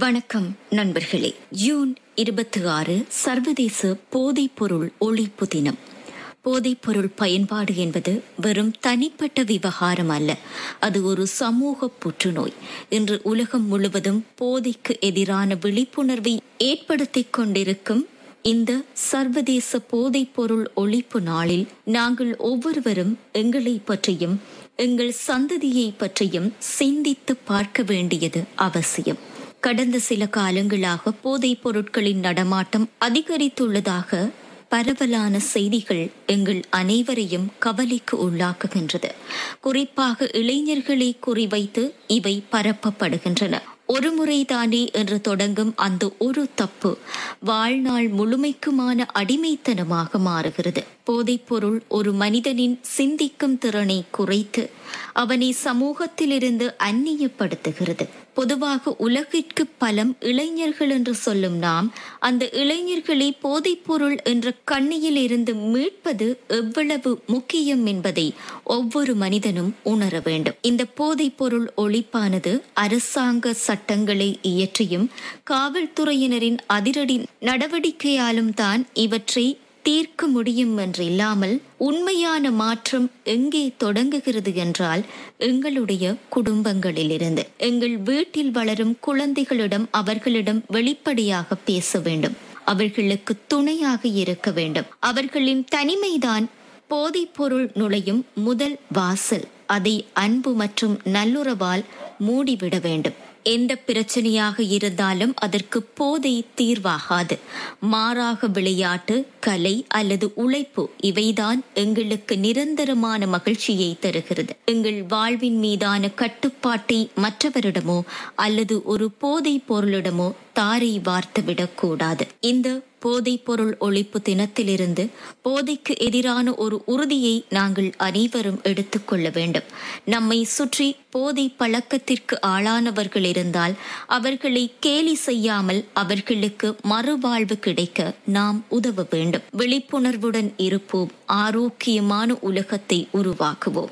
வணக்கம் நண்பர்களே ஜூன் இருபத்தி ஆறு சர்வதேச போதைப்பொருள் ஒழிப்பு தினம் போதைப்பொருள் பயன்பாடு என்பது வெறும் தனிப்பட்ட விவகாரம் அல்ல அது ஒரு சமூக புற்றுநோய் இன்று உலகம் முழுவதும் போதைக்கு எதிரான விழிப்புணர்வை ஏற்படுத்திக் கொண்டிருக்கும் இந்த சர்வதேச போதைப்பொருள் ஒழிப்பு நாளில் நாங்கள் ஒவ்வொருவரும் எங்களை பற்றியும் எங்கள் சந்ததியை பற்றியும் சிந்தித்து பார்க்க வேண்டியது அவசியம் கடந்த சில காலங்களாக போதைப் பொருட்களின் நடமாட்டம் அதிகரித்துள்ளதாக பரவலான செய்திகள் எங்கள் அனைவரையும் கவலைக்கு உள்ளாக்குகின்றது குறிப்பாக இளைஞர்களை குறிவைத்து இவை பரப்பப்படுகின்றன ஒரு முறைதானே என்று தொடங்கும் அந்த ஒரு தப்பு வாழ்நாள் முழுமைக்குமான அடிமைத்தனமாக மாறுகிறது போதைப்பொருள் ஒரு மனிதனின் சிந்திக்கும் திறனை குறைத்து அவனை சமூகத்திலிருந்து அந்நியப்படுத்துகிறது பொதுவாக உலகிற்கு பலம் இளைஞர்கள் என்று சொல்லும் நாம் அந்த இளைஞர்களை போதைப்பொருள் என்ற கண்ணியில் இருந்து மீட்பது எவ்வளவு முக்கியம் என்பதை ஒவ்வொரு மனிதனும் உணர வேண்டும் இந்த போதைப்பொருள் ஒழிப்பானது அரசாங்க சட்டங்களை இயற்றியும் காவல்துறையினரின் அதிரடி நடவடிக்கையாலும் தான் இவற்றை தீர்க்க முடியும் என்று இல்லாமல் உண்மையான மாற்றம் எங்கே தொடங்குகிறது என்றால் எங்களுடைய குடும்பங்களிலிருந்து எங்கள் வீட்டில் வளரும் குழந்தைகளிடம் அவர்களிடம் வெளிப்படையாக பேச வேண்டும் அவர்களுக்கு துணையாக இருக்க வேண்டும் அவர்களின் தனிமைதான் போதைப்பொருள் நுழையும் முதல் வாசல் அதை அன்பு மற்றும் நல்லுறவால் மூடிவிட வேண்டும் எந்த பிரச்சனையாக இருந்தாலும் அதற்கு போதை தீர்வாகாது மாறாக விளையாட்டு கலை அல்லது உழைப்பு இவைதான் எங்களுக்கு நிரந்தரமான மகிழ்ச்சியை தருகிறது எங்கள் வாழ்வின் மீதான கட்டுப்பாட்டை மற்றவரிடமோ அல்லது ஒரு போதை பொருளிடமோ தாரை வார்த்துவிடக்கூடாது இந்த போதைப் பொருள் ஒழிப்பு தினத்திலிருந்து போதைக்கு எதிரான ஒரு உறுதியை நாங்கள் அனைவரும் எடுத்துக்கொள்ள வேண்டும் நம்மை சுற்றி போதை பழக்கத்திற்கு ஆளானவர்கள் இருந்தால் அவர்களை கேலி செய்யாமல் அவர்களுக்கு மறுவாழ்வு கிடைக்க நாம் உதவ வேண்டும் விழிப்புணர்வுடன் இருப்போம் ஆரோக்கியமான உலகத்தை உருவாக்குவோம்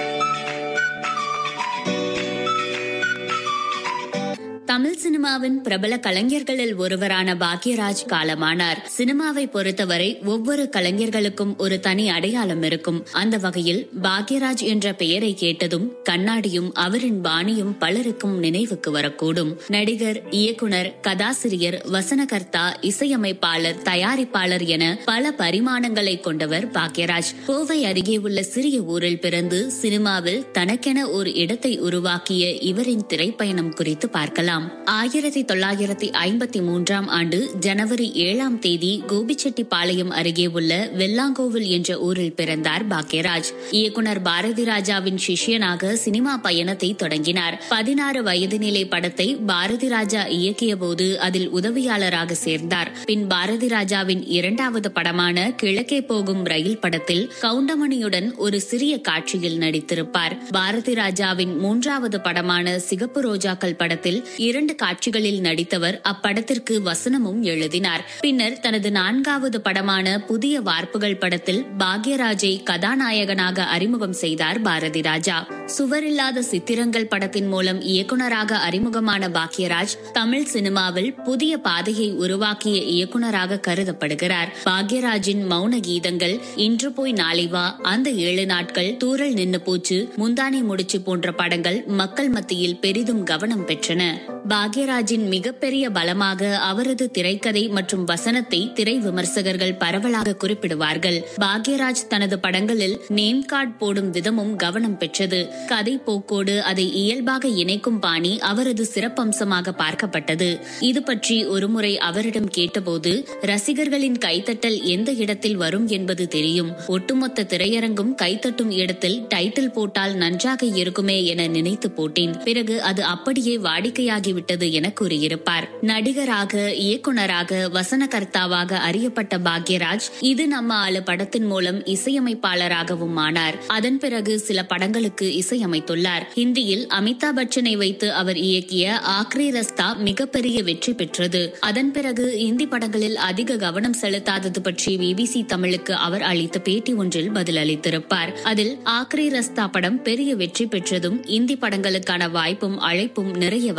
தமிழ் சினிமாவின் பிரபல கலைஞர்களில் ஒருவரான பாக்யராஜ் காலமானார் சினிமாவை பொறுத்தவரை ஒவ்வொரு கலைஞர்களுக்கும் ஒரு தனி அடையாளம் இருக்கும் அந்த வகையில் பாக்யராஜ் என்ற பெயரை கேட்டதும் கண்ணாடியும் அவரின் பாணியும் பலருக்கும் நினைவுக்கு வரக்கூடும் நடிகர் இயக்குனர் கதாசிரியர் வசனகர்த்தா இசையமைப்பாளர் தயாரிப்பாளர் என பல பரிமாணங்களை கொண்டவர் பாக்யராஜ் கோவை அருகே உள்ள சிறிய ஊரில் பிறந்து சினிமாவில் தனக்கென ஒரு இடத்தை உருவாக்கிய இவரின் திரைப்பயணம் குறித்து பார்க்கலாம் ஆயிரத்தி தொள்ளாயிரத்தி ஐம்பத்தி மூன்றாம் ஆண்டு ஜனவரி ஏழாம் தேதி கோபிச்செட்டிப்பாளையம் அருகே உள்ள வெள்ளாங்கோவில் என்ற ஊரில் பிறந்தார் பாக்யராஜ் இயக்குனர் பாரதி ராஜாவின் சிஷ்யனாக சினிமா பயணத்தை தொடங்கினார் பதினாறு வயது நிலை படத்தை பாரதி ராஜா இயக்கிய போது அதில் உதவியாளராக சேர்ந்தார் பின் பாரதி ராஜாவின் இரண்டாவது படமான கிழக்கே போகும் ரயில் படத்தில் கவுண்டமணியுடன் ஒரு சிறிய காட்சியில் நடித்திருப்பார் பாரதி ராஜாவின் மூன்றாவது படமான சிகப்பு ரோஜாக்கள் படத்தில் இரண்டு காட்சிகளில் நடித்தவர் அப்படத்திற்கு வசனமும் எழுதினார் பின்னர் தனது நான்காவது படமான புதிய வார்ப்புகள் படத்தில் பாக்யராஜை கதாநாயகனாக அறிமுகம் செய்தார் பாரதி ராஜா சுவரில்லாத சித்திரங்கள் படத்தின் மூலம் இயக்குனராக அறிமுகமான பாக்யராஜ் தமிழ் சினிமாவில் புதிய பாதையை உருவாக்கிய இயக்குனராக கருதப்படுகிறார் பாக்யராஜின் மௌன கீதங்கள் இன்று போய் நாளை வா அந்த ஏழு நாட்கள் தூரல் நின்னு போச்சு முந்தானி முடிச்சு போன்ற படங்கள் மக்கள் மத்தியில் பெரிதும் கவனம் பெற்றன பாக்யராஜின் மிகப்பெரிய பலமாக அவரது திரைக்கதை மற்றும் வசனத்தை திரை விமர்சகர்கள் பரவலாக குறிப்பிடுவார்கள் பாக்யராஜ் தனது படங்களில் நேம் கார்டு போடும் விதமும் கவனம் பெற்றது கதை போக்கோடு அதை இயல்பாக இணைக்கும் பாணி அவரது சிறப்பம்சமாக பார்க்கப்பட்டது இது பற்றி ஒருமுறை அவரிடம் கேட்டபோது ரசிகர்களின் கைத்தட்டல் எந்த இடத்தில் வரும் என்பது தெரியும் ஒட்டுமொத்த திரையரங்கும் கைத்தட்டும் இடத்தில் டைட்டில் போட்டால் நன்றாக இருக்குமே என நினைத்து போட்டேன் பிறகு அது அப்படியே வாடிக்கையாகி விட்டது என கூறியிருப்பார் நடிகராக இயக்குனராக வசனகர்த்தாவாக அறியப்பட்ட பாக்யராஜ் இது நம்ம ஆளு படத்தின் மூலம் இசையமைப்பாளராகவும் ஆனார் அதன் பிறகு சில படங்களுக்கு இசையமைத்துள்ளார் ஹிந்தியில் அமிதாப் பச்சனை வைத்து அவர் இயக்கிய ஆக்ரி ரஸ்தா மிகப்பெரிய வெற்றி பெற்றது அதன் பிறகு இந்தி படங்களில் அதிக கவனம் செலுத்தாதது பற்றி பிபிசி தமிழுக்கு அவர் அளித்த பேட்டி ஒன்றில் பதிலளித்திருப்பார் அதில் ஆக்ரி ரஸ்தா படம் பெரிய வெற்றி பெற்றதும் இந்தி படங்களுக்கான வாய்ப்பும் அழைப்பும் நிறைய வந்தன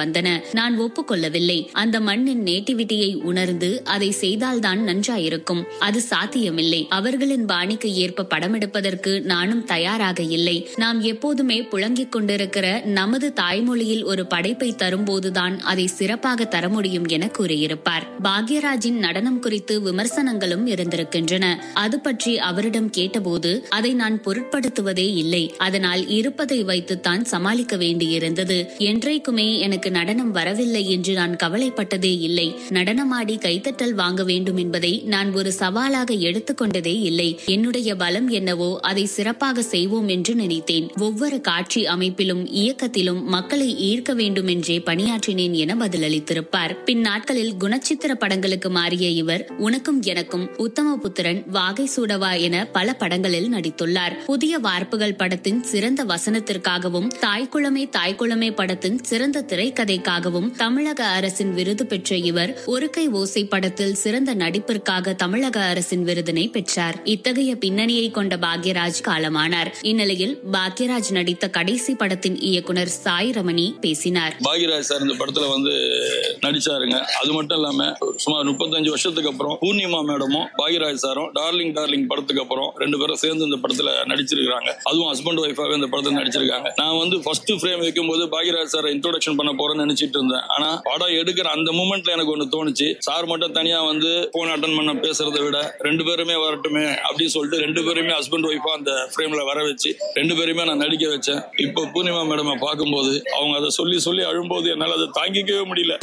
நான் ஒப்புக்கொள்ளவில்லை அந்த மண்ணின் நேட்டிவிட்டியை உணர்ந்து அதை செய்தால்தான் நன்றாயிருக்கும் அது சாத்தியமில்லை அவர்களின் பாணிக்கு ஏற்ப படமெடுப்பதற்கு நானும் தயாராக இல்லை நாம் எப்போதுமே புழங்கிக் கொண்டிருக்கிற நமது தாய்மொழியில் ஒரு படைப்பை தரும்போதுதான் அதை சிறப்பாக தர முடியும் என கூறியிருப்பார் பாக்யராஜின் நடனம் குறித்து விமர்சனங்களும் இருந்திருக்கின்றன அது பற்றி அவரிடம் கேட்டபோது அதை நான் பொருட்படுத்துவதே இல்லை அதனால் இருப்பதை வைத்துத்தான் சமாளிக்க வேண்டியிருந்தது என்றைக்குமே எனக்கு நடனம் வரவில்லை என்று நான் கவலைப்பட்டதே இல்லை நடனமாடி கைத்தட்டல் வாங்க வேண்டும் என்பதை நான் ஒரு சவாலாக எடுத்துக்கொண்டதே இல்லை என்னுடைய பலம் என்னவோ அதை சிறப்பாக செய்வோம் என்று நினைத்தேன் ஒவ்வொரு காட்சி அமைப்பிலும் இயக்கத்திலும் மக்களை ஈர்க்க வேண்டும் என்றே பணியாற்றினேன் என பதிலளித்திருப்பார் பின் நாட்களில் குணச்சித்திர படங்களுக்கு மாறிய இவர் உனக்கும் எனக்கும் உத்தமபுத்திரன் வாகை சூடவா என பல படங்களில் நடித்துள்ளார் புதிய வார்ப்புகள் படத்தின் சிறந்த வசனத்திற்காகவும் தாய்க்குளமே தாய்க்குளமே படத்தின் சிறந்த திரைக்கதைக்காகவும் தமிழக அரசின் விருது பெற்ற இவர் ஒரு கை ஓசை படத்தில் சிறந்த நடிப்பிற்காக தமிழக அரசின் விருதினை பெற்றார் இத்தகைய பின்னணியை கொண்ட பாக்யராஜ் காலமானார் இந்நிலையில் பாக்யராஜ் நடித்த கடைசி படத்தின் இயக்குனர் சாய் ரமணி பேசினார் பாக்யராஜ் சார் இந்த படத்துல வந்து நடிச்சாருங்க அது மட்டும் இல்லாம சுமார் முப்பத்தஞ்சு வருஷத்துக்கு அப்புறம் பூர்ணிமா மேடமும் பாக்யராஜ் சாரும் டார்லிங் டார்லிங் படத்துக்கு அப்புறம் ரெண்டு பேரும் சேர்ந்து இந்த படத்துல நடிச்சிருக்காங்க அதுவும் ஹஸ்பண்ட் ஒய்ஃபாக இந்த படத்துல நடிச்சிருக்காங்க நான் வந்து ஃபர்ஸ்ட் ஃப்ரேம் வைக்கும் போது பாக்யராஜ் சார் இன்ட்ரோடக்ஷன் பண்ண போறேன்னு நினைச்சிட்டு இருந்தேன் ஆனா படம் எடுக்கிற அந்த மூமெண்ட்ல எனக்கு ஒண்ணு தோணுச்சு சார் மட்டும் தனியா வந்து போன் அட்டன் பண்ண பேசுறதை விட ரெண்டு பேருமே வரட்டுமே அப்படின்னு சொல்லிட்டு ரெண்டு பேருமே ஹஸ்பண்ட் ஒய்ஃபா அந்த ஃப்ரேம்ல வர வச்சு ரெண்டு பேருமே நான் நடிக்க வச்சேன் இப்போ பூர்ணிமா மேடம் பார்க்கும்போது அவங்க அதை சொல்லி சொல்லி அழும்போது என்னால அதை தாங்கிக்கவே முடியல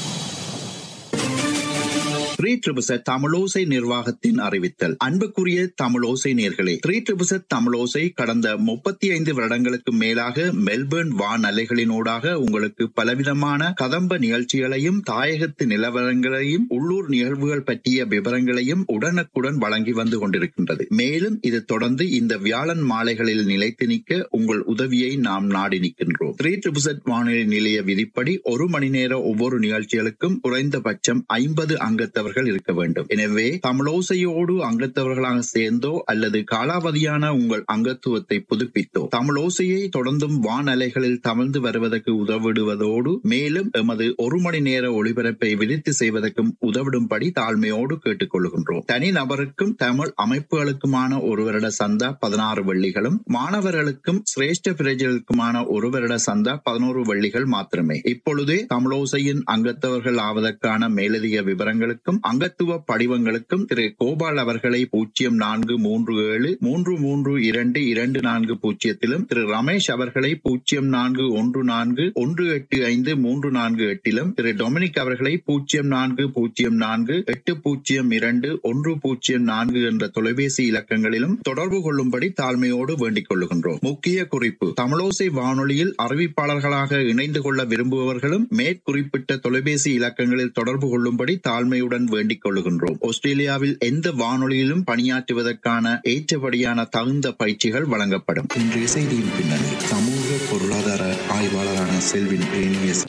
த்ரீ ட்ரிபிசட் தமிழோசை நிர்வாகத்தின் அறிவித்தல் அன்புக்குரிய தமிழோசை நேர்களே த்ரீ ட்ரிபிசட் தமிழோசை கடந்த முப்பத்தி ஐந்து வருடங்களுக்கு மேலாக மெல்பர்ன் வான் அலைகளினூடாக உங்களுக்கு பலவிதமான கதம்ப நிகழ்ச்சிகளையும் தாயகத்து நிலவரங்களையும் உள்ளூர் நிகழ்வுகள் பற்றிய விவரங்களையும் உடனுக்குடன் வழங்கி வந்து கொண்டிருக்கின்றது மேலும் இது தொடர்ந்து இந்த வியாழன் மாலைகளில் நிலைத்து நிற்க உங்கள் உதவியை நாம் நாடி நிற்கின்றோம் த்ரீ ட்ரிபிசட் வானொலி நிலைய விதிப்படி ஒரு மணி நேர ஒவ்வொரு நிகழ்ச்சிகளுக்கும் குறைந்தபட்சம் ஐம்பது அங்கத்தவர்கள் இருக்க வேண்டும் எனவே தமிழோசையோடு அங்கத்தவர்களாக சேர்ந்தோ அல்லது காலாவதியான உங்கள் அங்கத்துவத்தை புதுப்பித்தோ தமிழோசையை தொடர்ந்தும் வானலைகளில் தமிழ்ந்து வருவதற்கு உதவிடுவதோடு மேலும் எமது ஒரு மணி நேர ஒளிபரப்பை விரித்து செய்வதற்கும் உதவிடும்படி தாழ்மையோடு கேட்டுக்கொள்கின்றோம் தனி நபருக்கும் தமிழ் அமைப்புகளுக்குமான ஒரு வருட சந்தா பதினாறு வெள்ளிகளும் மாணவர்களுக்கும் சிரேஷ்ட பிரஜர்களுக்குமான ஒரு வருட சந்தா பதினோரு வெள்ளிகள் மாத்திரமே இப்பொழுதே தமிழோசையின் அங்கத்தவர்கள் ஆவதற்கான மேலதிக விவரங்களுக்கும் அங்கத்துவ படிவங்களுக்கும் திரு கோபால் அவர்களை பூஜ்ஜியம் நான்கு மூன்று ஏழு மூன்று மூன்று இரண்டு இரண்டு நான்கு பூஜ்ஜியத்திலும் திரு ரமேஷ் அவர்களை பூஜ்ஜியம் நான்கு ஒன்று நான்கு ஒன்று எட்டு ஐந்து மூன்று நான்கு எட்டிலும் திரு டொமினிக் அவர்களை பூஜ்ஜியம் நான்கு பூஜ்ஜியம் நான்கு எட்டு பூஜ்ஜியம் இரண்டு ஒன்று பூஜ்ஜியம் நான்கு என்ற தொலைபேசி இலக்கங்களிலும் தொடர்பு கொள்ளும்படி தாழ்மையோடு வேண்டிக் கொள்ளுகின்றோம் முக்கிய குறிப்பு தமிழோசை வானொலியில் அறிவிப்பாளர்களாக இணைந்து கொள்ள விரும்புபவர்களும் மேற்குறிப்பிட்ட தொலைபேசி இலக்கங்களில் தொடர்பு கொள்ளும்படி தாழ்மையுடன் வேண்டிக் கொள்ளுகின்றோம் ஆஸ்திரேலியாவில் எந்த வானொலியிலும் பணியாற்றுவதற்கான ஏற்றபடியான தகுந்த பயிற்சிகள் வழங்கப்படும் இன்றைய செய்தியின் பின்னணி சமூக பொருளாதார ஆய்வாளரான செல்வின் ஏனியஸ்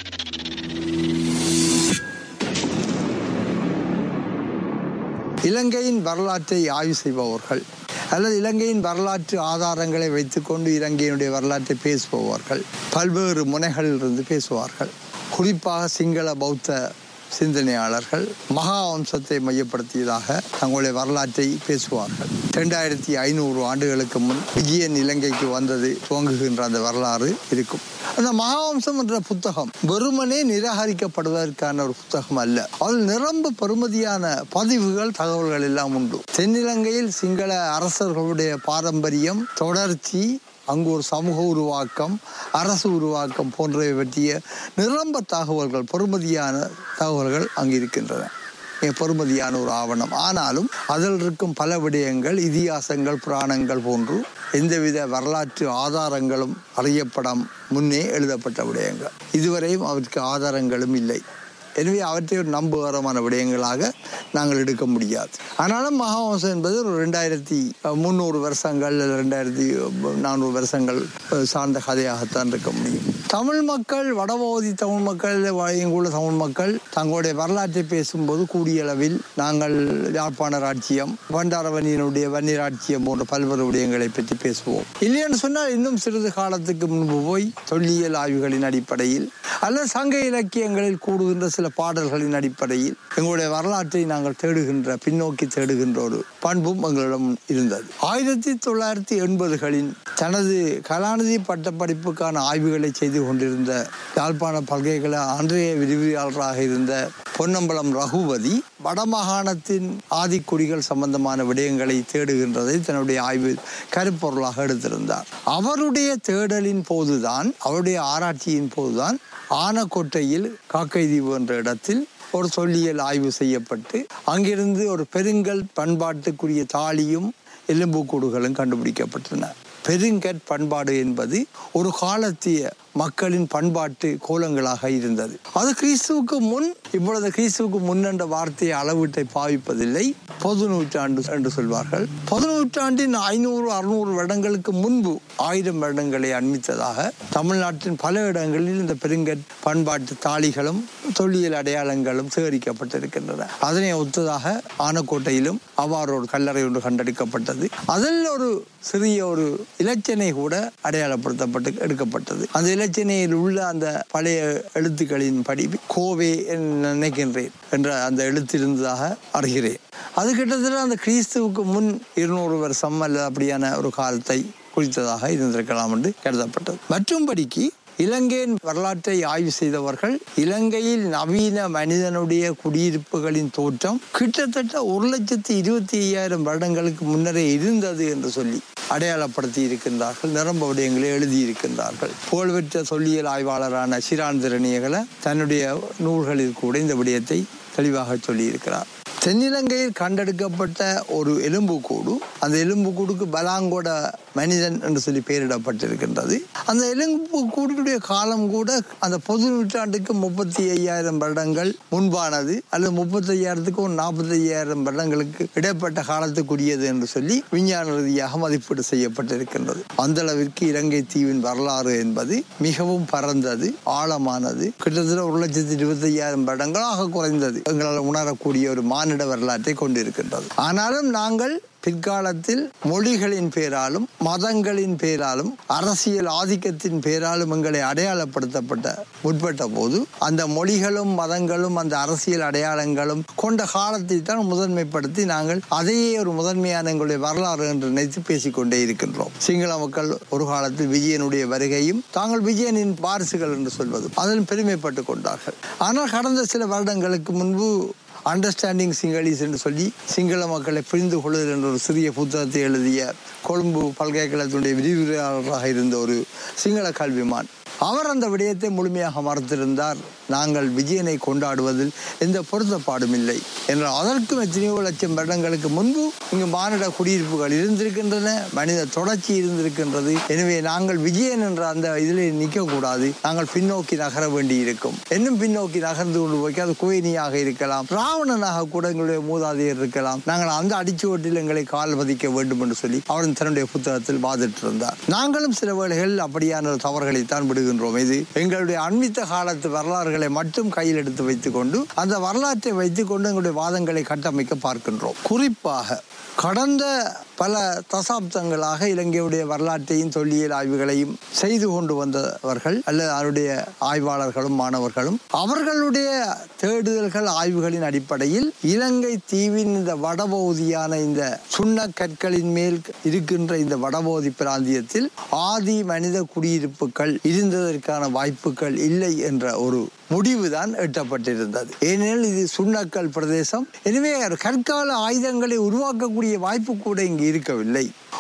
இலங்கையின் வரலாற்றை ஆய்வு செய்பவர்கள் அல்லது இலங்கையின் வரலாற்று ஆதாரங்களை வைத்துக்கொண்டு இலங்கையினுடைய வரலாற்றை பேசுபவர்கள் பல்வேறு முனைகளிலிருந்து பேசுவார்கள் குறிப்பாக சிங்கள பௌத்த சிந்தனையாளர்கள் மகா வம்சத்தை மையப்படுத்தியதாக தங்களுடைய வரலாற்றை பேசுவார்கள் இரண்டாயிரத்தி ஐநூறு ஆண்டுகளுக்கு முன் விஜயன் இலங்கைக்கு வந்தது துவங்குகின்ற அந்த வரலாறு இருக்கும் அந்த மகாவம்சம் என்ற புத்தகம் வெறுமனே நிராகரிக்கப்படுவதற்கான ஒரு புத்தகம் அல்ல அதில் நிரம்ப பெறுமதியான பதிவுகள் தகவல்கள் எல்லாம் உண்டு தென்னிலங்கையில் சிங்கள அரசர்களுடைய பாரம்பரியம் தொடர்ச்சி அங்கு ஒரு சமூக உருவாக்கம் அரசு உருவாக்கம் போன்றவை பற்றிய நிரம்ப தகவல்கள் பெறுமதியான தகவல்கள் அங்கு இருக்கின்றன மிக பெறுமதியான ஒரு ஆவணம் ஆனாலும் அதில் இருக்கும் பல விடயங்கள் இதிகாசங்கள் புராணங்கள் போன்று எந்தவித வரலாற்று ஆதாரங்களும் அறியப்படாம முன்னே எழுதப்பட்ட விடயங்கள் இதுவரையும் அவருக்கு ஆதாரங்களும் இல்லை எனவே அவற்றை ஒரு நம்புகரமான விடயங்களாக நாங்கள் எடுக்க முடியாது ஆனாலும் மகாவம்சம் என்பது ஒரு ரெண்டாயிரத்தி முந்நூறு வருஷங்கள் அல்லது ரெண்டாயிரத்தி நானூறு வருஷங்கள் அஹ், சார்ந்த கதையாகத்தான் இருக்க முடியும் தமிழ் மக்கள் வடபகுதி தமிழ் மக்கள் வ- இங்குள்ள தமிழ் மக்கள் தங்களுடைய வரலாற்றை பேசும்போது கூடிய அளவில் நாங்கள் யாழ்ப்பாண ராட்சியம் பண்டாரவனியினுடைய வன்னி ராட்சியம் போன்ற பல்வேறு விடயங்களை பற்றி பேசுவோம் இல்லையென்று சொன்னால் இன்னும் சிறிது காலத்துக்கு முன்பு போய் தொல்லியல் ஆய்வுகளின் அடிப்படையில் அல்லது சங்க இலக்கியங்களில் கூடுகின்ற சில பாடல்களின் அடிப்படையில் எங்களுடைய வரலாற்றை நாங்கள் தேடுகின்ற பின்னோக்கி தேடுகின்ற ஒரு பண்பும் எங்களிடம் இருந்தது ஆயிரத்தி தொள்ளாயிரத்தி எண்பதுகளின் தனது கலாநிதி பட்டப்படிப்புக்கான ஆய்வுகளை செய்து கொண்டிருந்த யாழ்ப்பாண பல்கலைக்கழக அன்றைய விரிவியாளராக இருந்த பொன்னம்பலம் ரகுபதி வடமாகாணத்தின் ஆதிக்குடிகள் சம்பந்தமான விடயங்களை தேடுகின்றதை தன்னுடைய ஆய்வு கருப்பொருளாக எடுத்திருந்தார் அவருடைய தேடலின் போதுதான் அவருடைய ஆராய்ச்சியின் போதுதான் ஆனக்கோட்டையில் காக்கைதீவு என்ற இடத்தில் ஒரு சொல்லியல் ஆய்வு செய்யப்பட்டு அங்கிருந்து ஒரு பெருங்கல் பண்பாட்டுக்குரிய தாலியும் எலும்புக்கூடுகளும் கண்டுபிடிக்கப்பட்டன பெருங்கற் பண்பாடு என்பது ஒரு காலத்திய மக்களின் பண்பாட்டு கோலங்களாக இருந்தது அது கிறிஸ்துவுக்கு முன் இப்பொழுது கிறிஸ்துவுக்கு முன் என்ற வார்த்தையை அளவீட்டை பாவிப்பதில்லை பொது நூற்றாண்டு என்று சொல்வார்கள் பொது நூற்றாண்டின் ஐநூறு அறுநூறு வருடங்களுக்கு முன்பு ஆயிரம் வருடங்களை அண்மித்ததாக தமிழ்நாட்டின் பல இடங்களில் இந்த பெருங்கற் பண்பாட்டு தாளிகளும் தொல்லியல் அடையாளங்களும் சேகரிக்கப்பட்டிருக்கின்றன அதனை ஒத்ததாக ஆனக்கோட்டையிலும் அவ்வாறு ஒரு கல்லறை ஒன்று கண்டெடுக்கப்பட்டது அதில் ஒரு சிறிய ஒரு இலச்சினை கூட அடையாளப்படுத்தப்பட்டு எடுக்கப்பட்டது அந்த இலச்சினையில் உள்ள அந்த பழைய எழுத்துக்களின் படி கோவே என்று நினைக்கின்றேன் என்ற அந்த எழுத்து இருந்ததாக அறிகிறேன் அது கிட்டத்தட்ட அந்த கிறிஸ்துவுக்கு முன் இருநூறு வருஷம் அல்லது அப்படியான ஒரு காலத்தை குறித்ததாக இருந்திருக்கலாம் என்று கருதப்பட்டது மற்றும்படிக்கு இலங்கையின் வரலாற்றை ஆய்வு செய்தவர்கள் இலங்கையில் நவீன மனிதனுடைய குடியிருப்புகளின் தோற்றம் கிட்டத்தட்ட ஒரு லட்சத்தி இருபத்தி ஐயாயிரம் வருடங்களுக்கு முன்னரே இருந்தது என்று சொல்லி அடையாளப்படுத்தி இருக்கின்றார்கள் நிரம்ப விடயங்களை எழுதியிருக்கின்றார்கள் புகழ்பெற்ற சொல்லியல் ஆய்வாளரான சிரான் திறனியகளை தன்னுடைய நூல்களில் கூட இந்த விடயத்தை தெளிவாக சொல்லியிருக்கிறார் தென்னிலங்கையில் கண்டெடுக்கப்பட்ட ஒரு எலும்புக்கூடு அந்த எலும்புக்கூடுக்கு பலாங்கோட மனிதன் என்று சொல்லி பெயரிடப்பட்டிருக்கின்றது அந்த எலும்புக்கூடுடைய காலம் கூட அந்த பொது நூற்றாண்டுக்கு முப்பத்தி ஐயாயிரம் வருடங்கள் முன்பானது அல்லது முப்பத்தி ஐயாயிரத்துக்கும் நாற்பத்தி ஐயாயிரம் வருடங்களுக்கு இடைப்பட்ட காலத்துக்குரியது என்று சொல்லி விஞ்ஞான ரீதியாக மதிப்பீடு செய்யப்பட்டிருக்கின்றது அந்த அளவிற்கு இலங்கை தீவின் வரலாறு என்பது மிகவும் பரந்தது ஆழமானது கிட்டத்தட்ட ஒரு லட்சத்தி இருபத்தி ஐயாயிரம் வருடங்களாக குறைந்தது எங்களால் உணரக்கூடிய ஒரு மானிட வரலாற்றை கொண்டிருக்கின்றது ஆனாலும் நாங்கள் பிற்காலத்தில் மொழிகளின் பேராலும் மதங்களின் பேராலும் அரசியல் ஆதிக்கத்தின் பேராலும் எங்களை அடையாளப்படுத்தப்பட்ட முற்பட்ட போது அந்த மொழிகளும் மதங்களும் அந்த அரசியல் அடையாளங்களும் கொண்ட காலத்தை தான் முதன்மைப்படுத்தி நாங்கள் அதையே ஒரு முதன்மையான எங்களுடைய வரலாறு என்று நினைத்து பேசிக்கொண்டே இருக்கின்றோம் சிங்கள மக்கள் ஒரு காலத்தில் விஜயனுடைய வருகையும் தாங்கள் விஜயனின் வாரிசுகள் என்று சொல்வதும் அதில் பெருமைப்பட்டு கொண்டார்கள் ஆனால் கடந்த சில வருடங்களுக்கு முன்பு அண்டர்ஸ்டாண்டிங் சிங்களீஸ் என்று சொல்லி சிங்கள மக்களை புரிந்து கொள்ளுதல் என்ற ஒரு சிறிய புத்தகத்தை எழுதிய கொழும்பு பல்கலைக்கழகத்தினுடைய விரிவுரையாளராக இருந்த ஒரு சிங்கள கல்விமான் அவர் அந்த விடயத்தை முழுமையாக மறுத்திருந்தார் நாங்கள் விஜயனை கொண்டாடுவதில் எந்த பொருத்தப்பாடும் இல்லை என்றால் அதற்கும் எத்தனையோ லட்சம் வருடங்களுக்கு முன்பு இங்கு மானிட குடியிருப்புகள் இருந்திருக்கின்றன மனித தொடர்ச்சி இருந்திருக்கின்றது எனவே நாங்கள் விஜயன் என்ற அந்த இதில் நிற்கக்கூடாது நாங்கள் பின்னோக்கி நகர வேண்டி இருக்கும் இன்னும் பின்னோக்கி நகர்ந்து கொண்டு போய் அது குயினியாக இருக்கலாம் ராவணனாக கூட எங்களுடைய மூதாதையர் இருக்கலாம் நாங்கள் அந்த அடிச்சுவட்டில் எங்களை கால் பதிக்க வேண்டும் என்று சொல்லி அவர் தன்னுடைய புத்தகத்தில் வாதிட்டு இருந்தார் நாங்களும் சில வேளைகள் அப்படியான ஒரு தவறுகளைத்தான் விடுகின்றோம் இது எங்களுடைய அண்மித்த காலத்து வரலாறுகளை மட்டும் கையில் எடுத்து வைத்துக்கொண்டு அந்த வரலாற்றை வைத்துக்கொண்டு எங்களுடைய வாதங்களை கட்டமைக்க பார்க்கின்றோம் குறிப்பாக கடந்த பல தசாப்தங்களாக இலங்கையுடைய வரலாற்றையும் தொல்லியல் ஆய்வுகளையும் செய்து கொண்டு வந்தவர்கள் அல்லது அவருடைய ஆய்வாளர்களும் மாணவர்களும் அவர்களுடைய தேடுதல்கள் ஆய்வுகளின் அடிப்படையில் இலங்கை தீவின் இந்த வடபகுதியான இந்த சுண்ண கற்களின் மேல் இருக்கின்ற இந்த வடபகுதி பிராந்தியத்தில் ஆதி மனித குடியிருப்புகள் இருந்ததற்கான வாய்ப்புகள் இல்லை என்ற ஒரு முடிவுதான் எட்டப்பட்டிருந்தது ஏனெனில் இது சுண்ணக்கல் பிரதேசம் எனவே கற்கால ஆயுதங்களை உருவாக்கக்கூடிய வாய்ப்பு கூட இங்கு இருக்கவில்லை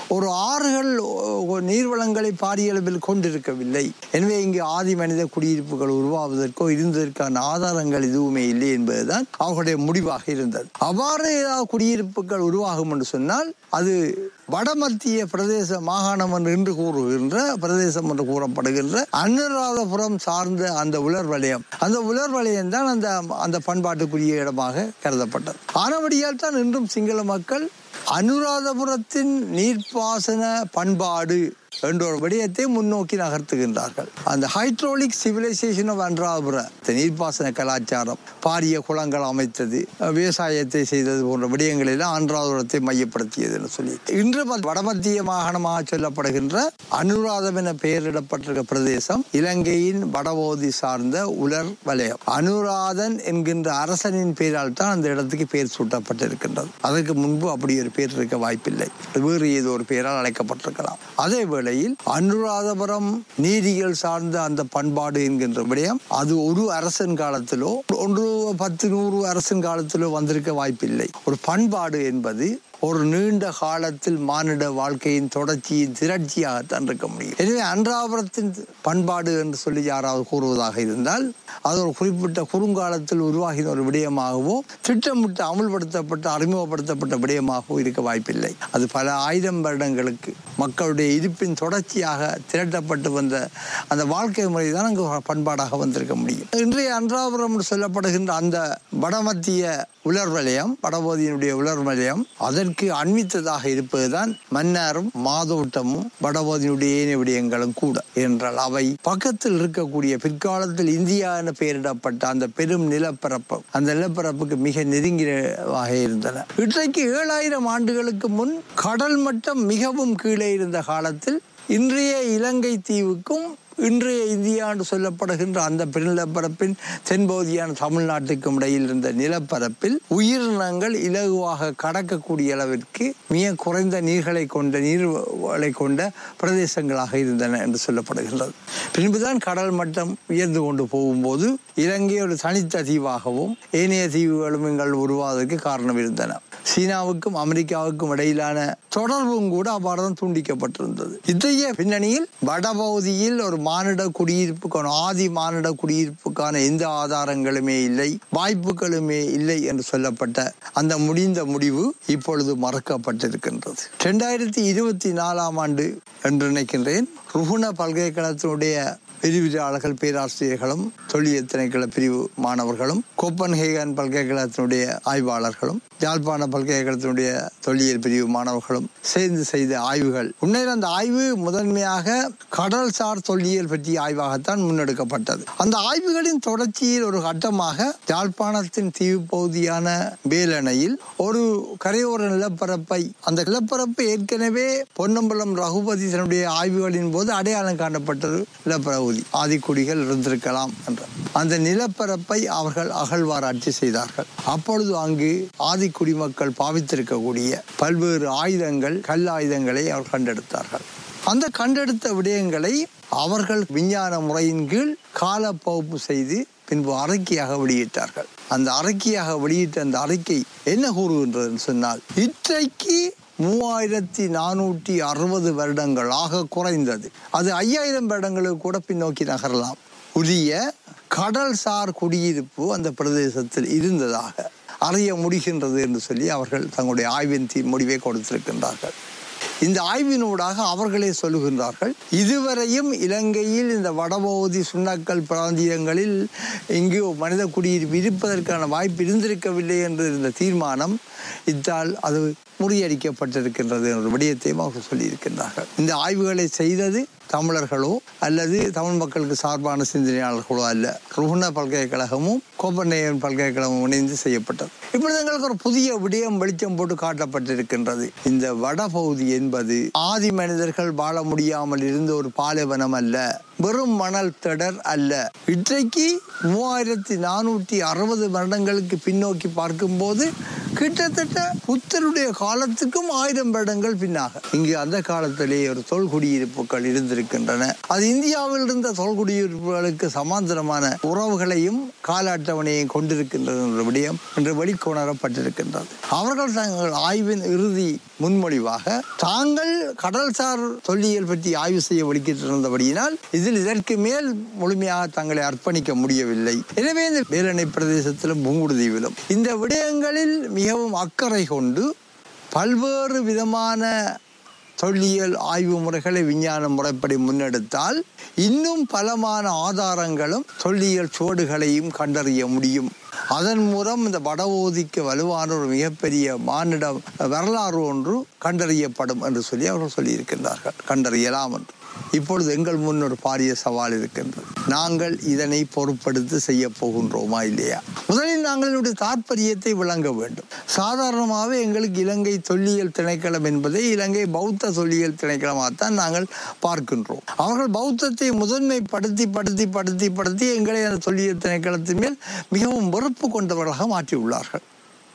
ஒரு ஆறுகள் ஒ- நீர்வளங்களை பாரிய அளவில் கொண்டிருக்கவில்லை எனவே இங்கு ஆதி மனித குடியிருப்புகள் உருவாவதற்கோ இருந்ததற்கான ஆதாரங்கள் எதுவுமே இல்லை என்பதுதான் அவர்களுடைய முடிவாக இருந்தது அவ்வாறு ஏதாவது குடியிருப்புகள் உருவாகும் என்று சொன்னால் அது வடமத்திய பிரதேச மாகாணம் என்று இன்று கூறுகின்ற பிரதேசம் என்று கூறப்படுகின்ற அனுராதபுரம் சார்ந்த அந்த உலர் வலயம் அந்த உலர் வலயம் தான் அந்த அந்த பண்பாட்டுக்குரிய இடமாக கருதப்பட்டது ஆனபடியால் தான் இன்றும் சிங்கள மக்கள் அனுராதபுரத்தின் நீர்ப்பாசன பண்பாடு என்ற ஒரு விடயத்தை முன்னோக்கி நகர்த்துகின்றார்கள் அந்த ஹைட்ரோலிக் சிவிலைசேஷன் ஆஃப் அன்றாபுர இந்த நீர்ப்பாசன கலாச்சாரம் பாரிய குளங்கள் அமைத்தது அஹ், விவசாயத்தை செய்தது போன்ற விடயங்கள் எல்லாம் அன்றாபுரத்தை மையப்படுத்தியது என்று சொல்லி இன்று ம- வடமத்திய மாகாணமாக சொல்லப்படுகின்ற அனுராதம் என பெயரிடப்பட்டிருக்க பிரதேசம் இலங்கையின் வடபகுதி சார்ந்த உலர் வலயம் அனுராதன் என்கின்ற அரசனின் பெயரால் தான் அந்த இடத்துக்கு பெயர் சூட்டப்பட்டிருக்கின்றது அதற்கு முன்பு அப்படி ஒரு பேர் இருக்க வாய்ப்பில்லை வேறு ஏதோ ஒரு பெயரால் அழைக்கப்பட்டிருக்கலாம் அதே வேளையில் அனுராதபுரம் நீதிகள் சார்ந்த அந்த பண்பாடு என்கின்ற விடயம் அது ஒரு அரசன் காலத்திலோ ஒன்று பத்து நூறு அரசன் காலத்திலோ வந்திருக்க வாய்ப்பில்லை ஒரு பண்பாடு என்பது ஒரு நீண்ட காலத்தில் மானிட வாழ்க்கையின் தொடர்ச்சியின் திரட்சியாகத்தான் இருக்க முடியும் எனவே அன்றாபுரத்தின் பண்பாடு என்று சொல்லி யாராவது கூறுவதாக இருந்தால் அது ஒரு குறிப்பிட்ட குறுங்காலத்தில் உருவாகின ஒரு விடயமாகவோ திட்டமிட்டு அமுல்படுத்தப்பட்ட அறிமுகப்படுத்தப்பட்ட விடயமாகவோ இருக்க வாய்ப்பில்லை அது பல ஆயிரம் வருடங்களுக்கு மக்களுடைய இருப்பின் தொடர்ச்சியாக திரட்டப்பட்டு வந்த அந்த வாழ்க்கை முறை தான் அங்கு பண்பாடாக வந்திருக்க முடியும் இன்றைய அன்றாபுரம் என்று சொல்லப்படுகின்ற அந்த வடமத்திய உலர் வலயம் வடபோதியினுடைய உலர் வலயம் அதற்கு அண்மித்ததாக இருப்பதுதான் மன்னாரும் மாதோட்டமும் வடபோதியினுடைய ஏனைய விடயங்களும் கூட என்றால் அவை பக்கத்தில் இருக்கக்கூடிய பிற்காலத்தில் இந்தியா என பெயரிடப்பட்ட அந்த பெரும் நிலப்பரப்பு அந்த நிலப்பரப்புக்கு மிக நெருங்கியவாக இருந்தன இன்றைக்கு ஏழாயிரம் ஆண்டுகளுக்கு முன் கடல் மட்டம் மிகவும் கீழே இருந்த காலத்தில் இன்றைய இலங்கை தீவுக்கும் இன்றைய இந்தியா என்று சொல்லப்படுகின்ற அந்த பெருநிலப்பரப்பின் தென்பகுதியான தமிழ்நாட்டுக்கும் இடையில் இருந்த நிலப்பரப்பில் உயிரினங்கள் இலகுவாக கடக்கக்கூடிய அளவிற்கு மிக குறைந்த நீர்களை கொண்ட நீர்களை கொண்ட பிரதேசங்களாக இருந்தன என்று சொல்லப்படுகின்றது பின்புதான் கடல் மட்டம் உயர்ந்து கொண்டு போகும்போது இலங்கை ஒரு தனித்த தீவாகவும் ஏனைய தீவுகளும் எங்கள் உருவாவதற்கு காரணம் இருந்தன சீனாவுக்கும் அமெரிக்காவுக்கும் இடையிலான தொடர்பும் கூட அவ்வாறுதான் துண்டிக்கப்பட்டிருந்தது இத்தகைய பின்னணியில் வடபகுதியில் ஒரு மானிட குடியிருப்புக்கான ஆதி மானிட குடியிருப்புக்கான எந்த ஆதாரங்களுமே இல்லை வாய்ப்புகளுமே இல்லை என்று சொல்லப்பட்ட அந்த முடிந்த முடிவு இப்பொழுது மறக்கப்பட்டிருக்கின்றது இரண்டாயிரத்தி இருபத்தி நாலாம் ஆண்டு என்று நினைக்கின்றேன் ருகுண பல்கலைக்கழகத்தினுடைய விரிவிரியாளர்கள் பேராசிரியர்களும் தொழில் திணைக்கள பிரிவு மாணவர்களும் கோப்பன்ஹேகன் பல்கலைக்கழகத்தினுடைய ஆய்வாளர்களும் யாழ்ப்பாண பல்கலைக்கழகத்தினுடைய தொல்லியல் பிரிவு மாணவர்களும் சேர்ந்து செய்த ஆய்வுகள் உண்மையில் அந்த ஆய்வு முதன்மையாக கடல்சார் தொல்லியல் பற்றிய ஆய்வாகத்தான் முன்னெடுக்கப்பட்டது அந்த ஆய்வுகளின் தொடர்ச்சியில் ஒரு கட்டமாக யாழ்ப்பாணத்தின் தீவு பகுதியான வேலணையில் ஒரு கரையோர நிலப்பரப்பை அந்த நிலப்பரப்பு ஏற்கனவே பொன்னம்பலம் ரகுபதி தன்னுடைய ஆய்வுகளின் போது அடையாளம் காணப்பட்டது நிலப்பகுதி ஆதிக்குடிகள் இருந்திருக்கலாம் என்ற அந்த நிலப்பரப்பை அவர்கள் அகழ்வாராய்ச்சி செய்தார்கள் அப்பொழுது அங்கு ஆதி குடிமக்கள் பாவித்திருக்கக்கூடிய பல்வேறு ஆயுதங்கள் கல் ஆயுதங்களை அவர் கண்டெடுத்தார்கள் அந்த கண்டெடுத்த விடயங்களை அவர்கள் விஞ்ஞான முறையின் கீழ் காலப்பகுப்பு செய்து பின்பு அறிக்கையாக வெளியிட்டார்கள் அந்த அறிக்கையாக வெளியிட்ட அந்த அறிக்கை என்ன கூறுகின்றதுன்னு சொன்னால் இன்றைக்கு மூவாயிரத்தி நானூற்றி அறுபது வருடங்கள் ஆக குறைந்தது அது ஐயாயிரம் வருடங்களுக்கு கூட பின்னோக்கி நகரலாம் உரிய கடல்சார் குடியிருப்பு அந்த பிரதேசத்தில் இருந்ததாக அறிய முடிகின்றது என்று சொல்லி அவர்கள் தங்களுடைய ஆய்வின் தீ- முடிவை கொடுத்திருக்கின்றார்கள் இந்த ஆய்வினூடாக அவர்களே சொல்லுகின்றார்கள் இதுவரையும் இலங்கையில் இந்த வடபகுதி சுண்ணக்கல் பிராந்தியங்களில் இங்கு மனித குடியிருப்பு இருப்பதற்கான வாய்ப்பு இருந்திருக்கவில்லை என்று இருந்த தீர்மானம் இத்தால் அது முறியடிக்கப்பட்டிருக்கின்றது என்ற விடயத்தையும் அவர்கள் சொல்லியிருக்கின்றார்கள் இந்த ஆய்வுகளை செய்தது தமிழர்களோ அல்லது தமிழ் மக்களுக்கு சார்பான சிந்தனையாளர்களோ அல்ல ருகுண பல்கலைக்கழகமும் கோப்பநேயன் பல்கலைக்கழகமும் இணைந்து செய்யப்பட்டது இப்பொழுது எங்களுக்கு ஒரு புதிய விடயம் வெளிச்சம் போட்டு காட்டப்பட்டிருக்கின்றது இந்த வடபகுதி என்பது ஆதி மனிதர்கள் வாழ முடியாமல் இருந்த ஒரு பாலைவனம் அல்ல வெறும் மணல் திடர் அல்ல இன்றைக்கு மூவாயிரத்தி நானூற்றி அறுபது வருடங்களுக்கு பின்னோக்கி பார்க்கும்போது கிட்டத்தட்ட புத்தருடைய காலத்துக்கும் ஆயிரம் வருடங்கள் பின்னாக இங்கு அந்த காலத்திலே ஒரு தொல்குடியிருப்புகள் இருந்திருக்கின்றன அது இந்தியாவில் இருந்த தொல்குடியிருப்புகளுக்கு சமாந்தரமான உறவுகளையும் கால அட்டவணையும் கொண்டிருக்கின்றது என்ற விடயம் இன்று வெளிக்கொணரப்பட்டிருக்கின்றது அவர்கள் தங்கள் ஆய்வின் இறுதி முன்மொழிவாக தாங்கள் கடல்சார் தொல்லியல் பற்றி ஆய்வு செய்ய வலிக்கிட்டிருந்தபடியினால் இதில் இதற்கு மேல் முழுமையாக தங்களை அர்ப்பணிக்க முடியவில்லை எனவே இந்த வேலணை பிரதேசத்திலும் புங்குடுதீவிலும் இந்த விடயங்களில் மிகவும் அக்கறை கொண்டு பல்வேறு விதமான தொல்லியல் ஆய்வு முறைகளை விஞ்ஞான முறைப்படி முன்னெடுத்தால் இன்னும் பலமான ஆதாரங்களும் தொல்லியல் சுவடுகளையும் கண்டறிய முடியும் அதன் மூலம் இந்த வடஓதிக்கு வலுவான ஒரு மிகப்பெரிய மானிட வரலாறு ஒன்று கண்டறியப்படும் என்று சொல்லி அவர்கள் சொல்லியிருக்கின்றார்கள் கண்டறியலாம் என்று இப்பொழுது எங்கள் முன் ஒரு பாரிய சவால் இருக்கின்றது நாங்கள் இதனை பொருட்படுத்தி செய்ய போகின்றோமா இல்லையா முதலில் நாங்கள் என்னுடைய தாற்பயத்தை விளங்க வேண்டும் சாதாரணமாகவே எங்களுக்கு இலங்கை தொல்லியல் திணைக்களம் என்பதை இலங்கை பௌத்த தொல்லியல் திணைக்களமாகத்தான் நாங்கள் பார்க்கின்றோம் அவர்கள் பௌத்தத்தை முதன்மைப்படுத்தி படுத்தி படுத்தி படுத்தி எங்களை அந்த தொல்லியல் திணைக்களத்தின் மேல் மிகவும் வெறுப்பு கொண்டவர்களாக மாற்றியுள்ளார்கள்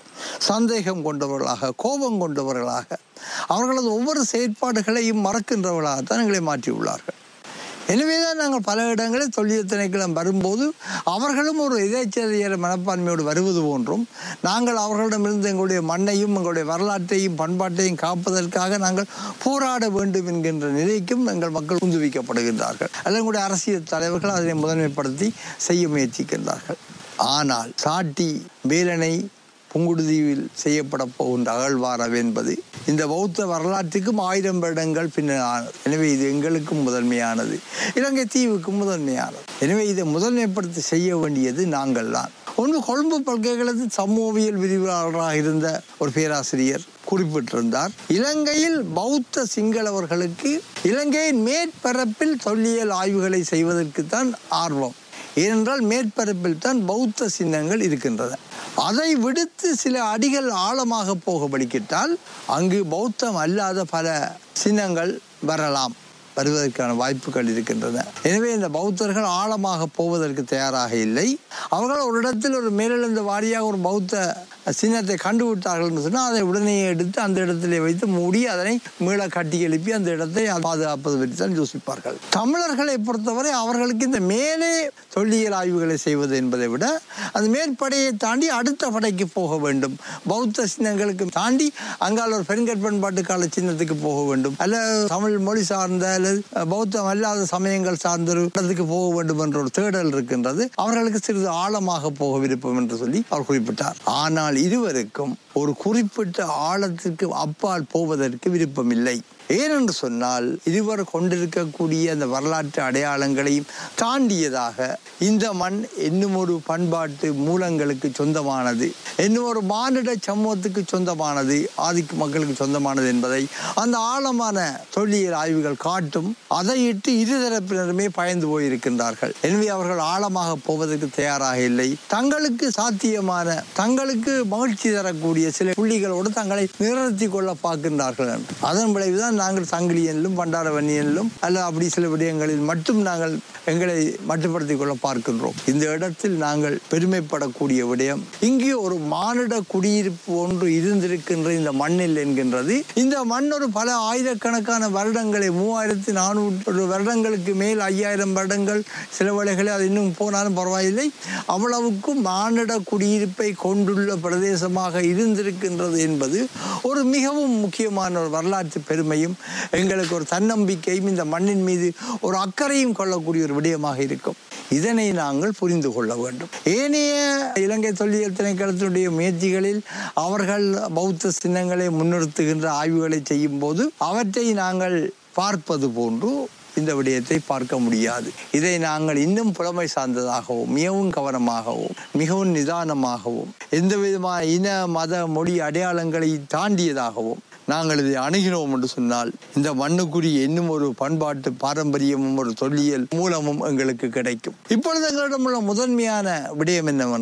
சந்தேகம் கொண்டவர்களாக கோபம் கொண்டவர்களாக அவர்களது ஒவ்வொரு செயற்பாடுகளையும் மறக்கின்றவர்களாகத்தான் எங்களை மாற்றியுள்ளார்கள் எனவேதான் நாங்கள் பல இடங்களில் தொல்லியல் திணைக்களம் வரும்போது அவர்களும் ஒரு இதைச்செறியற மனப்பான்மையோடு வருவது போன்றும் நாங்கள் அவர்களிடமிருந்து எங்களுடைய மண்ணையும் எங்களுடைய வரலாற்றையும் பண்பாட்டையும் காப்பதற்காக நாங்கள் போராட வேண்டும் என்கின்ற நிலைக்கும் எங்கள் மக்கள் உந்துவிக்கப்படுகின்றார்கள் அல்லது எங்களுடைய அரசியல் தலைவர்கள் அதனை முதன்மைப்படுத்தி செய்ய முயற்சிக்கின்றார்கள் ஆனால் சாட்டி வேலனை புங்குடுதீவில் செய்யப்பட போகின்ற அகழ்வாரம் என்பது இந்த பௌத்த வரலாற்றுக்கும் ஆயிரம் வருடங்கள் பின்னானது எனவே இது எங்களுக்கும் முதன்மையானது இலங்கை தீவுக்கும் முதன்மையானது எனவே இதை முதன்மைப்படுத்தி செய்ய வேண்டியது நாங்கள் தான் ஒன்று கொழும்பு பல்கலைக்கழகத்தில் சமூகவியல் விரிவாளராக இருந்த ஒரு பேராசிரியர் குறிப்பிட்டிருந்தார் இலங்கையில் பௌத்த சிங்களவர்களுக்கு இலங்கையின் மேற்பரப்பில் தொல்லியல் ஆய்வுகளை செய்வதற்கு தான் ஆர்வம் ஏனென்றால் மேற்பரப்பில் தான் பௌத்த சின்னங்கள் இருக்கின்றன அதை விடுத்து சில அடிகள் ஆழமாக போக வலிக்கிட்டால் அங்கு பௌத்தம் அல்லாத பல சின்னங்கள் வரலாம் வருவதற்கான வாய்ப்புகள் இருக்கின்றன எனவே இந்த பௌத்தர்கள் ஆழமாக போவதற்கு தயாராக இல்லை அவர்கள் ஒரு இடத்தில் ஒரு மேலெழுந்த வாரியாக ஒரு பௌத்த சின்னத்தை கண்டுவிட்டார்கள் என்று சொன்னால் அதை உடனே எடுத்து அந்த இடத்திலே வைத்து மூடி அதனை மீள கட்டி எழுப்பி அந்த இடத்தை பாதுகாப்பது பற்றி தான் யோசிப்பார்கள் தமிழர்களை பொறுத்தவரை அவர்களுக்கு இந்த மேலே தொல்லியல் ஆய்வுகளை செய்வது என்பதை விட அந்த மேற்படையை தாண்டி அடுத்த படைக்கு போக வேண்டும் பௌத்த சின்னங்களுக்கு தாண்டி அங்கால ஒரு பெண்கட் பண்பாட்டு கால சின்னத்துக்கு போக வேண்டும் அல்ல தமிழ் மொழி சார்ந்த அல்லது பௌத்தம் அல்லாத சமயங்கள் சார்ந்த ஒரு இடத்துக்கு போக வேண்டும் என்ற ஒரு தேடல் இருக்கின்றது அவர்களுக்கு சிறிது ஆழமாக போக விருப்பம் என்று சொல்லி அவர் குறிப்பிட்டார் ஆனால் இருவருக்கும் ஒரு குறிப்பிட்ட ஆழத்திற்கு அப்பால் போவதற்கு விருப்பமில்லை ஏனென்று சொன்னால் இருவர் கொண்டிருக்கக்கூடிய அந்த வரலாற்று அடையாளங்களையும் தாண்டியதாக இந்த மண் இன்னும் ஒரு பண்பாட்டு மூலங்களுக்கு சொந்தமானது இன்னும் ஒரு மானிட சமூகத்துக்கு சொந்தமானது ஆதிக்க மக்களுக்கு சொந்தமானது என்பதை அந்த ஆழமான தொல்லியல் ஆய்வுகள் காட்டும் அதை இட்டு இருதரப்பினருமே பயந்து போயிருக்கின்றார்கள் எனவே அவர்கள் ஆழமாக போவதற்கு தயாராக இல்லை தங்களுக்கு சாத்தியமான தங்களுக்கு மகிழ்ச்சி தரக்கூடிய சில புள்ளிகளோடு தங்களை நிறுத்தி கொள்ள பார்க்கின்றார்கள் என்று. அதன் விளைவுதான் நாங்கள் சங்கிலியனிலும் பண்டாரவன்னியனிலும் அல்ல அப்படி சில விடயங்களில் மட்டும் நாங்கள் எங்களை மட்டுப்படுத்திக் கொள்ள பார்க்கின்றோம் இந்த இடத்தில் நாங்கள் பெருமைப்படக்கூடிய விடயம் இங்கே ஒரு மானிட குடியிருப்பு ஒன்று இருந்திருக்கின்ற இந்த மண்ணில் என்கின்றது இந்த மண் ஒரு பல ஆயிரக்கணக்கான வருடங்களை மூவாயிரத்தி நானூறு வருடங்களுக்கு மேல் ஐயாயிரம் வருடங்கள் சில வேளைகளில் அது இன்னும் போனாலும் பரவாயில்லை அவ்வளவுக்கும் மானிட குடியிருப்பை கொண்டுள்ள பிரதேசமாக இருந்திருக்கின்றது என்பது ஒரு மிகவும் முக்கியமான ஒரு வரலாற்று பெருமையும் எங்களுக்கு ஒரு தன்னம்பிக்கையும் இந்த மண்ணின் மீது ஒரு அக்கறையும் கொள்ளக்கூடிய ஒரு விடயமாக இருக்கும் இதனை நாங்கள் புரிந்து கொள்ள வேண்டும் ஏனைய இலங்கை தொல்லியல் திணைக்களத்தினுடைய முயற்சிகளில் அவர்கள் பௌத்த சின்னங்களை முன்னிறுத்துகின்ற ஆய்வுகளை செய்யும் போது அவற்றை நாங்கள் பார்ப்பது போன்று இந்த விடயத்தை பார்க்க முடியாது இதை நாங்கள் இன்னும் புலமை சார்ந்ததாகவும் மிகவும் கவனமாகவும் மிகவும் நிதானமாகவும் எந்த விதமான இன மத மொழி அடையாளங்களை தாண்டியதாகவும் நாங்கள் இதை அணுகினோம் என்று சொன்னால் இந்த மண்ணுக்குரிய இன்னும் ஒரு பண்பாட்டு பாரம்பரியமும் ஒரு தொல்லியல் மூலமும் எங்களுக்கு கிடைக்கும் இப்பொழுது எங்களிடம் உள்ள முதன்மையான விடயம் என்னவென்றால்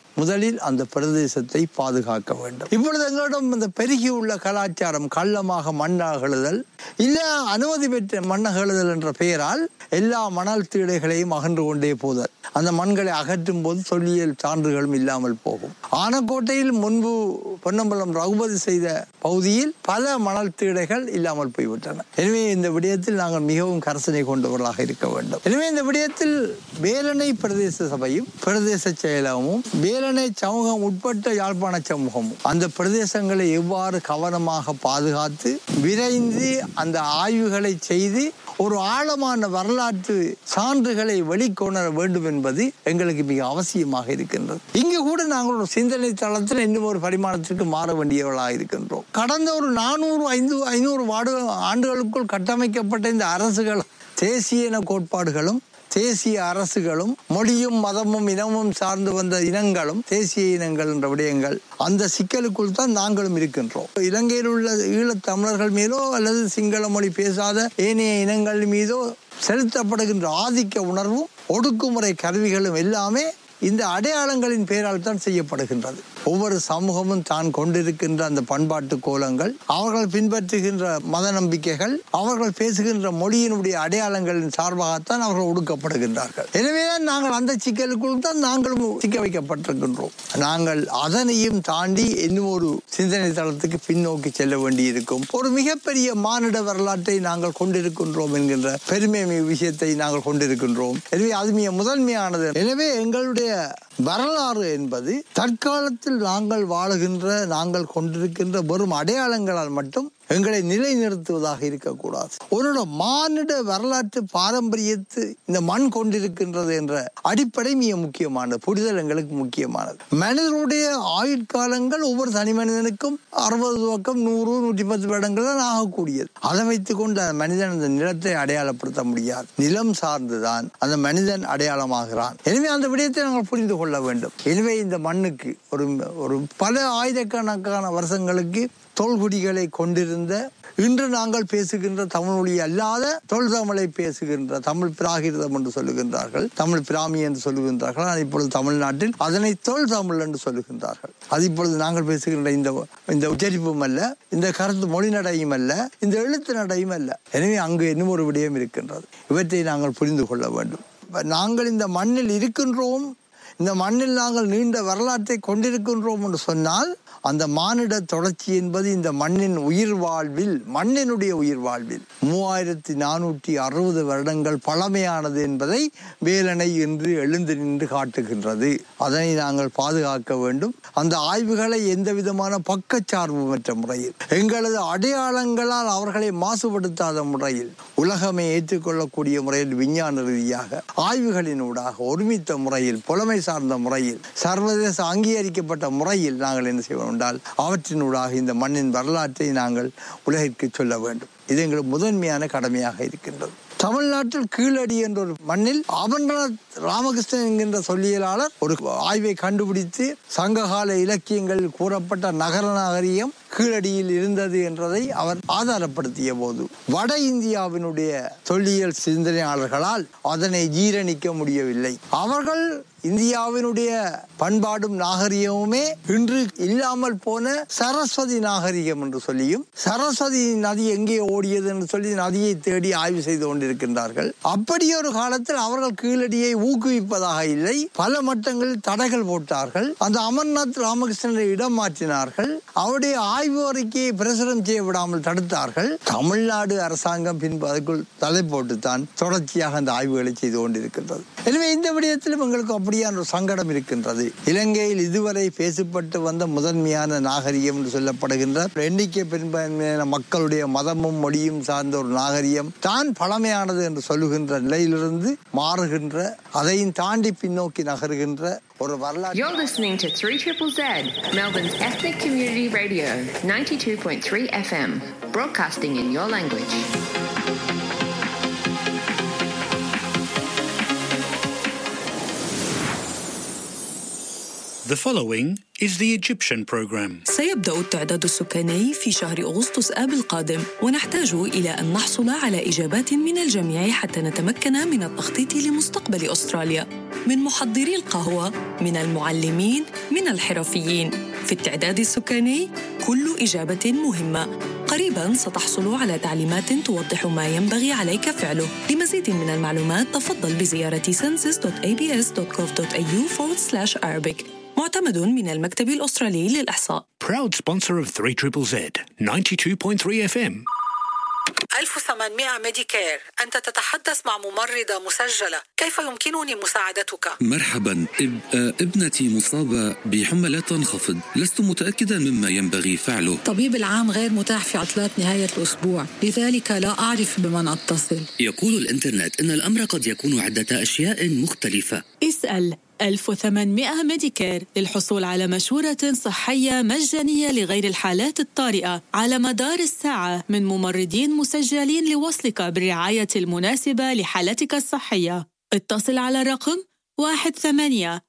முதலில் அந்த பிரதேசத்தை பாதுகாக்க வேண்டும் இப்பொழுது எங்களிடம் இந்த பெருகியுள்ள கலாச்சாரம் கள்ளமாக மண்ணாகழுதல் இல்ல அனுமதி பெற்ற மண்ணகழுதல் என்ற பெயரால் எல்லா மணல் தீடைகளையும் அகன்று கொண்டே போதல் அந்த மண்களை அகற்றும் போது தொல்லியல் சான்றுகளும் இல்லாமல் போகும் ஆனக்கோட்டையில் முன்பு பொன்னம்பலம் ரகுபதி செய்த பகுதியில் பல மணல் தீடைகள் இல்லாமல் போய்விட்டன எனவே இந்த விடயத்தில் நாங்கள் மிகவும் கரசனை கொண்டவர்களாக இருக்க வேண்டும் எனவே இந்த விடயத்தில் வேலனை பிரதேச சபையும் பிரதேச செயலகமும் வேலனை சமூகம் உட்பட்ட யாழ்ப்பாண சமூகமும் அந்த பிரதேசங்களை எவ்வாறு கவனமாக பாதுகாத்து விரைந்து அந்த ஆய்வுகளை செய்து ஒரு ஆழமான வரலாற்று சான்றுகளை வெளிக்கொணர வேண்டும் என்பது எங்களுக்கு மிக அவசியமாக இருக்கின்றது இங்கு கூட நாங்கள் ஒரு சிந்தனை தளத்தில் இன்னும் ஒரு பரிமாணத்திற்கு மாற வேண்டியவர்களாக இருக்கின்றோம் கடந்த ஒரு நானூறு ஐந்து ஐநூறு வாடு ஆண்டுகளுக்குள் கட்டமைக்கப்பட்ட இந்த அரசுகள் தேசிய இன கோட்பாடுகளும் தேசிய அரசுகளும் மொழியும் மதமும் இனமும் சார்ந்து வந்த இனங்களும் தேசிய இனங்கள் என்ற விடயங்கள் அந்த சிக்கலுக்குள் தான் நாங்களும் இருக்கின்றோம் இலங்கையில் உள்ள ஈழத் தமிழர்கள் மீதோ அல்லது சிங்கள மொழி பேசாத ஏனைய இனங்கள் மீதோ செலுத்தப்படுகின்ற ஆதிக்க உணர்வும் ஒடுக்குமுறை கருவிகளும் எல்லாமே இந்த அடையாளங்களின் பெயரால் தான் செய்யப்படுகின்றது ஒவ்வொரு சமூகமும் தான் கொண்டிருக்கின்ற அந்த பண்பாட்டு கோலங்கள் அவர்கள் பின்பற்றுகின்ற மத நம்பிக்கைகள் அவர்கள் பேசுகின்ற மொழியினுடைய அடையாளங்களின் சார்பாகத்தான் அவர்கள் ஒடுக்கப்படுகின்றார்கள் எனவேதான் நாங்கள் அந்த சிக்கலுக்குள் தான் நாங்களும் சிக்க வைக்கப்பட்டிருக்கின்றோம் நாங்கள் அதனையும் தாண்டி இன்னும் ஒரு சிந்தனை தளத்துக்கு பின்னோக்கி செல்ல வேண்டியிருக்கும் ஒரு மிகப்பெரிய மானிட வரலாற்றை நாங்கள் கொண்டிருக்கின்றோம் என்கின்ற பெருமை விஷயத்தை நாங்கள் கொண்டிருக்கின்றோம் எனவே அது மிக முதன்மையானது எனவே எங்களுடைய வரலாறு என்பது தற்காலத்தில் நாங்கள் வாழுகின்ற நாங்கள் கொண்டிருக்கின்ற வெறும் அடையாளங்களால் மட்டும் எங்களை நிலைநிறுத்துவதாக இருக்கக்கூடாது ஒரு மானிட வரலாற்று பாரம்பரியத்து இந்த மண் கொண்டிருக்கின்றது என்ற அடிப்படை மிக முக்கியமானது புரிதல் எங்களுக்கு முக்கியமானது மனிதனுடைய ஆயுட்காலங்கள் ஒவ்வொரு தனி மனிதனுக்கும் அறுபது துவக்கம் நூறு நூற்றி பத்து வருடங்கள் தான் ஆகக்கூடியது அதை வைத்துக் கொண்டு அந்த மனிதன் அந்த நிலத்தை அடையாளப்படுத்த முடியாது நிலம் சார்ந்துதான் அந்த மனிதன் அடையாளமாகிறான் எனவே அந்த விடயத்தை நாங்கள் புரிந்து கொள்ள வேண்டும் எனவே இந்த மண்ணுக்கு ஒரு ஒரு பல ஆயிரக்கணக்கான வருஷங்களுக்கு தொல்குடிகளை கொண்டிருந்த இன்று நாங்கள் பேசுகின்ற தமிழ் மொழி அல்லாத தொல் தமிழை பேசுகின்ற தமிழ் பிராகிருதம் என்று சொல்லுகின்றார்கள் தமிழ் பிராமி என்று சொல்லுகின்றார்கள் ஆனால் இப்பொழுது தமிழ்நாட்டில் அதனை தொல் தமிழ் என்று சொல்லுகின்றார்கள் அது இப்பொழுது நாங்கள் பேசுகின்ற இந்த இந்த உச்சரிப்பும் அல்ல இந்த கருத்து மொழி நடையும் அல்ல இந்த எழுத்து நடையும் அல்ல எனவே அங்கு இன்னும் ஒரு விடயம் இருக்கின்றது இவற்றை நாங்கள் புரிந்து கொள்ள வேண்டும் நாங்கள் இந்த மண்ணில் இருக்கின்றோம் இந்த மண்ணில் நாங்கள் நீண்ட வரலாற்றை கொண்டிருக்கின்றோம் என்று சொன்னால் அந்த மானிட தொடர்ச்சி என்பது இந்த மண்ணின் உயிர் வாழ்வில் மண்ணினுடைய உயிர் வாழ்வில் மூவாயிரத்தி நானூற்றி அறுபது வருடங்கள் பழமையானது என்பதை வேலனை என்று எழுந்து நின்று காட்டுகின்றது அதனை நாங்கள் பாதுகாக்க வேண்டும் அந்த ஆய்வுகளை எந்த விதமான பக்கச்சார்புமற்ற முறையில் எங்களது அடையாளங்களால் அவர்களை மாசுபடுத்தாத முறையில் உலகமே ஏற்றுக்கொள்ளக்கூடிய முறையில் விஞ்ஞான ரீதியாக ஆய்வுகளினூடாக ஒருமித்த முறையில் புலமை சார்ந்த முறையில் சர்வதேச அங்கீகரிக்கப்பட்ட முறையில் நாங்கள் என்ன செய்வோம் என்றால் அவற்றினூடாக இந்த மண்ணின் வரலாற்றை நாங்கள் உலகிற்கு சொல்ல வேண்டும் இது எங்களுக்கு முதன்மையான கடமையாக இருக்கின்றது தமிழ்நாட்டில் கீழடி என்ற ஒரு மண்ணில் அமர்நாத் ராமகிருஷ்ணன் என்கின்ற சொல்லியலாளர் ஒரு ஆய்வை கண்டுபிடித்து சங்ககால இலக்கியங்களில் கூறப்பட்ட நகர நாகரிகம் கீழடியில் இருந்தது என்றதை அவர் ஆதாரப்படுத்திய போது வட இந்தியாவினுடைய தொல்லியல் சிந்தனையாளர்களால் அதனை ஜீரணிக்க முடியவில்லை அவர்கள் இந்தியாவினுடைய பண்பாடும் நாகரிகமுமே இன்று இல்லாமல் போன சரஸ்வதி நாகரிகம் என்று சொல்லியும் சரஸ்வதி நதி எங்கே ஓடியது என்று சொல்லி நதியை தேடி ஆய்வு செய்து கொண்டிருக்கின்றார்கள் அப்படி ஒரு காலத்தில் அவர்கள் கீழடியை ஊக்குவிப்பதாக இல்லை பல மட்டங்களில் தடைகள் போட்டார்கள் அந்த அமர்நாத் ராமகிருஷ்ணனை இடம் மாற்றினார்கள் அவருடைய ஆய்வு அறிக்கையை பிரசுரம் செய்ய விடாமல் தடுத்தார்கள் தமிழ்நாடு அரசாங்கம் பின்பு அதுக்குள் தலை போட்டுத்தான் தொடர்ச்சியாக அந்த ஆய்வுகளை செய்து கொண்டிருக்கின்றது எனவே இந்த விடயத்திலும் எங்களுக்கு அப்படியான ஒரு சங்கடம் இருக்கின்றது இலங்கையில் இதுவரை பேசப்பட்டு வந்த முதன்மையான நாகரிகம் என்று சொல்லப்படுகின்ற எண்ணிக்கை பெரும்பான்மையான மக்களுடைய மதமும் மொழியும் சார்ந்த ஒரு நாகரிகம் தான் பழமையானது என்று சொல்லுகின்ற நிலையிலிருந்து மாறுகின்ற அதையும் தாண்டி பின்னோக்கி நகருகின்ற ஒரு வரலாற்று You're listening to 3 Triple Z, Melbourne's ethnic community radio, 92.3 FM, broadcasting in your language. The following is the Egyptian program. سيبدأ التعداد السكاني في شهر أغسطس آب القادم ونحتاج إلى أن نحصل على إجابات من الجميع حتى نتمكن من التخطيط لمستقبل أستراليا من محضري القهوة من المعلمين من الحرفيين في التعداد السكاني كل إجابة مهمة قريبا ستحصل على تعليمات توضح ما ينبغي عليك فعله لمزيد من المعلومات تفضل بزيارة census.abs.gov.au/arabic معتمد من المكتب الأسترالي للإحصاء Proud sponsor of 3 Triple Z, 92.3 FM. 1800 ميديكير أنت تتحدث مع ممرضة مسجلة كيف يمكنني مساعدتك؟ مرحبا اب... آه، ابنتي مصابة بحمى لا تنخفض لست متأكدا مما ينبغي فعله طبيب العام غير متاح في عطلات نهاية الأسبوع لذلك لا أعرف بمن أتصل يقول الإنترنت أن الأمر قد يكون عدة أشياء مختلفة اسأل 1800 ميديكير للحصول على مشورة صحية مجانية لغير الحالات الطارئة على مدار الساعة من ممرضين مسجلين لوصلك بالرعاية المناسبة لحالتك الصحية اتصل على الرقم 1800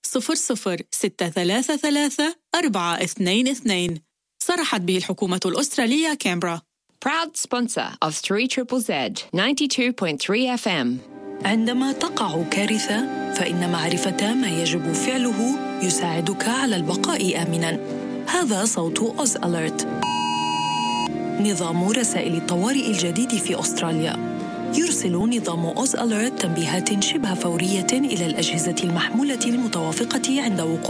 633 422 صرحت به الحكومة الأسترالية كامبرا Proud sponsor of 3 Triple Z 92.3 FM. عندما تقع كارثة فإن معرفة ما يجب فعله يساعدك على البقاء آمنا هذا صوت أوز أليرت نظام رسائل الطوارئ الجديد في أستراليا يرسل نظام أوز أليرت تنبيهات شبه فورية إلى الأجهزة المحمولة المتوافقة عند وقوع